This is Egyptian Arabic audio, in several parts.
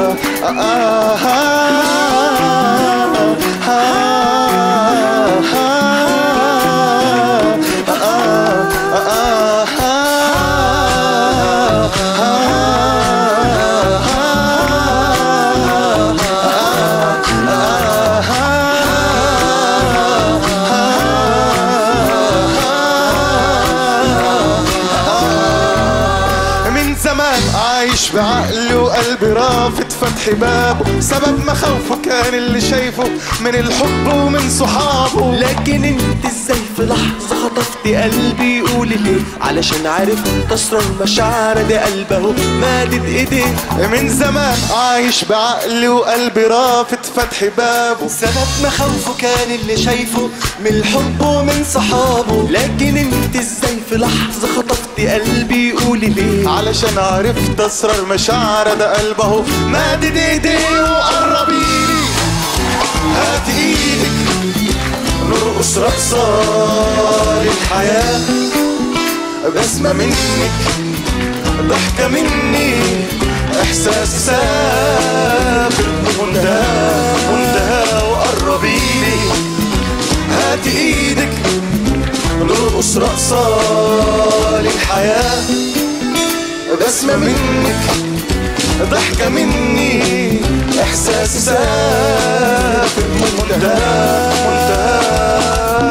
من زمان عايش بعقلي وقلبي رافض فتح بابه سبب مخاوفه كان اللي شايفه من الحب ومن صحابه لكن انت ازاي في لحظة خطفت قلبي قولي ليه علشان عارف كسر المشاعر ده قلبه مادد ايديه من زمان عايش بعقلي وقلبي رافض فتح بابه سبب مخاوفه كان اللي شايفه من الحب ومن صحابه لكن انت ازاي في لحظة خطفت قلبي قولي ليه علشان عرفت اسرار مشاعر ده قلبه مادد ايديه وقربيلي هات ايدك نرقص رقصة للحياة بسمة منك ضحكة مني احساس سافر منتهى منتهى وقربيلي هات ايدك نرقص رقصة للحياة بسمة منك ضحكة مني إحساس سافر منتهى منتهى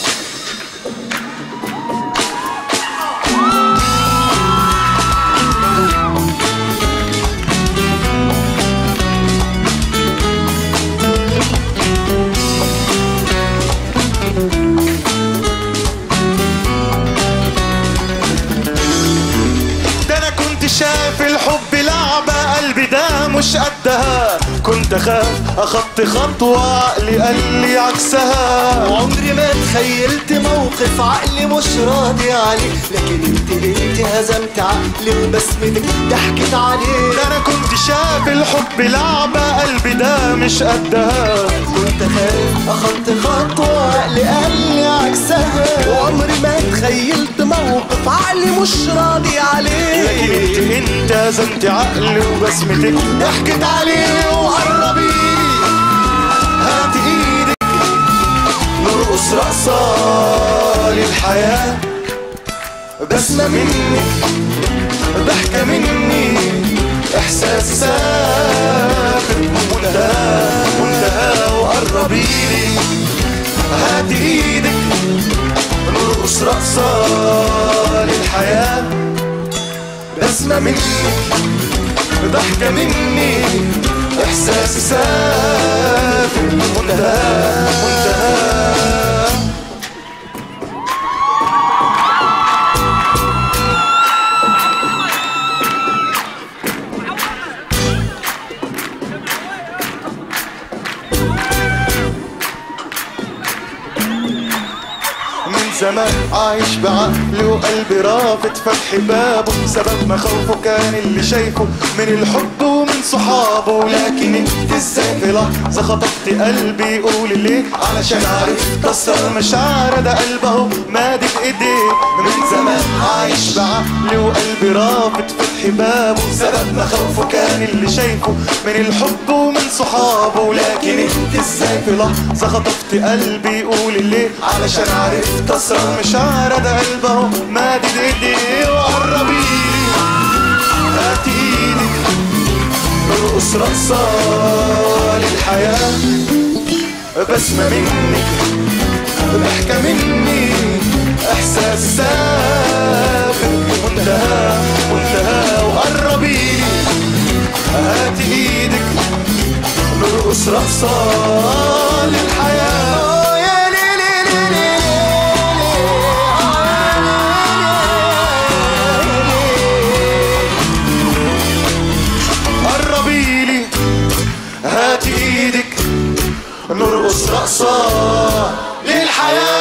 ده انا كنت شايف الحب لعبة قلبي ده مش قدها كنت اخاف اخطي خطوة عقلي قال لي عكسها عمري ما تخيلت موقف عقلي مش راضي عليه لكن انت انت هزمت عقلي وبسمتك ضحكت عليه ده انا كنت شايف الحب لعبة قلبي ده مش قدها كنت خايف اخدت خطوة عقلي قال لي عكسها وعمري ما تخيلت موقف عقلي مش راضي لكن عليه انت انت هزمت عقلي وبسمتك ضحكت عليه وقربيلي هات ايدك نرقص رقصة للحياة بسمة منك ضحكة مني احساس سافر منتهى منتهى وقربيلي هات ايدك نرقص رقصة للحياة بسمة منك ضحكة مني إحساس سافر منتهى منتهى من زمان عايش بعقلي وقلبي رافض فتح بابه سبب مخاوفه كان اللي شايفه من الحب ومن صحابه لكن انت ازاي في لحظة خطفت قلبي قولي ليه علشان عارف كسر مشاعر ده قلبه مادد ايديه من زمان عايش بعقلي وقلبي رافض فتح بابه سبب مخاوفه كان اللي شايفه من الحب ومن صحابه لكن انت ازاي في لحظة خطفت قلبي قولي ليه علشان عارف كسر مشاعر ده قلبه مادد ايديه وقربيلي هات ايدك نرقص رقصة للحياة بسمة منك ضحكة مني احساس سافر منتهى منتهى وقربيلي هات ايدك نرقص رقصة للحياة يا ليلي ليلي قربيلي هات ايدك نرقص رقصة للحياة